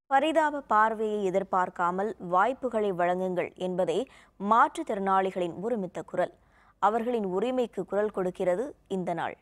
பரிதாப பார்வையை எதிர்பார்க்காமல் வாய்ப்புகளை வழங்குங்கள் என்பதே மாற்றுத்திறனாளிகளின் ஒருமித்த குரல் அவர்களின் உரிமைக்கு குரல் கொடுக்கிறது இந்த நாள்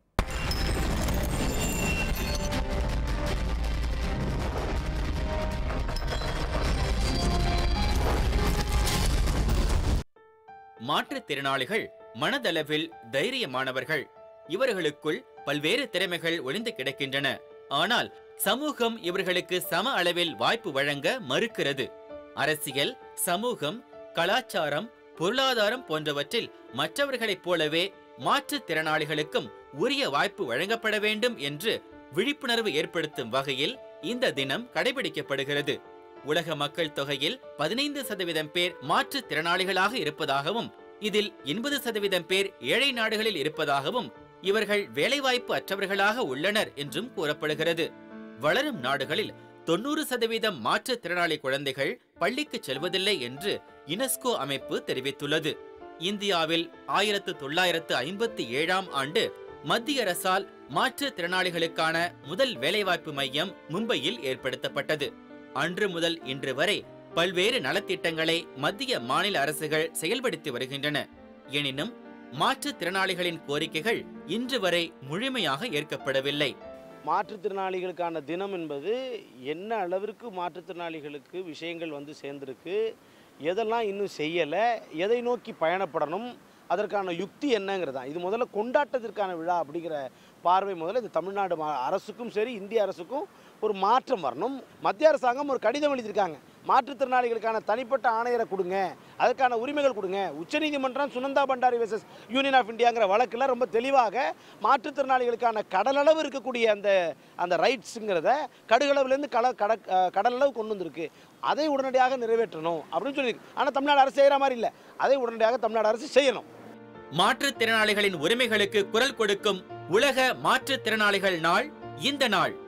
மாற்றுத்திறனாளிகள் மனதளவில் தைரியமானவர்கள் இவர்களுக்குள் பல்வேறு திறமைகள் ஒளிந்து கிடக்கின்றன ஆனால் சமூகம் இவர்களுக்கு சம அளவில் வாய்ப்பு வழங்க மறுக்கிறது அரசியல் சமூகம் கலாச்சாரம் பொருளாதாரம் போன்றவற்றில் மற்றவர்களைப் போலவே மாற்றுத்திறனாளிகளுக்கும் உரிய வாய்ப்பு வழங்கப்பட வேண்டும் என்று விழிப்புணர்வு ஏற்படுத்தும் வகையில் இந்த தினம் கடைபிடிக்கப்படுகிறது உலக மக்கள் தொகையில் பதினைந்து சதவீதம் பேர் மாற்றுத்திறனாளிகளாக இருப்பதாகவும் இதில் எண்பது சதவீதம் பேர் ஏழை நாடுகளில் இருப்பதாகவும் இவர்கள் வேலைவாய்ப்பு அற்றவர்களாக உள்ளனர் என்றும் கூறப்படுகிறது வளரும் நாடுகளில் தொண்ணூறு சதவீதம் மாற்றுத்திறனாளி குழந்தைகள் பள்ளிக்கு செல்வதில்லை என்று யுனெஸ்கோ அமைப்பு தெரிவித்துள்ளது இந்தியாவில் ஆயிரத்து தொள்ளாயிரத்து ஐம்பத்தி ஏழாம் ஆண்டு மத்திய அரசால் மாற்றுத்திறனாளிகளுக்கான முதல் வேலைவாய்ப்பு மையம் மும்பையில் ஏற்படுத்தப்பட்டது அன்று முதல் இன்று வரை பல்வேறு நலத்திட்டங்களை மத்திய மாநில அரசுகள் செயல்படுத்தி வருகின்றன எனினும் மாற்றுத்திறனாளிகளின் கோரிக்கைகள் இன்று வரை முழுமையாக ஏற்கப்படவில்லை மாற்றுத்திறனாளிகளுக்கான தினம் என்பது என்ன அளவிற்கு மாற்றுத்திறனாளிகளுக்கு விஷயங்கள் வந்து சேர்ந்திருக்கு எதெல்லாம் இன்னும் செய்யலை எதை நோக்கி பயணப்படணும் அதற்கான யுக்தி என்னங்கிறது தான் இது முதல்ல கொண்டாட்டத்திற்கான விழா அப்படிங்கிற பார்வை முதல்ல இது தமிழ்நாடு மா- அரசுக்கும் சரி இந்திய அரசுக்கும் ஒரு மாற்றம் வரணும் மத்திய அரசாங்கம் ஒரு கடிதம் எழுதியிருக்காங்க மாற்றுத்திறனாளிகளுக்கான தனிப்பட்ட ஆணையரை கொடுங்க அதற்கான உரிமைகள் கொடுங்க உச்சநீதிமன்றம் Sunanda Bhandari versus union of இந்தியாங்கிற வழக்கில் ரொம்ப தெளிவாக மாற்றுத்திறனாளிகளுக்கான கடலளவு இருக்கக்கூடிய அந்த அந்த ரைட்ஸுங்கிறத கடுகளவுலேருந்து கட கட அஹ் கடலளவு கொண்டு வந்திருக்கு அதை உடனடியாக நிறைவேற்றணும் அப்படின்னு சொல்லியிருக்கு ஆனால் தமிழ்நாடு அரசு செய்கிற மாதிரி இல்லை அதை உடனடியாக தமிழ்நாடு அரசு செய்யணும் மாற்றுத்திறனாளிகளின் உரிமைகளுக்கு குரல் கொடுக்கும் உலக மாற்றுத்திறனாளிகள் நாள் இந்த நாள்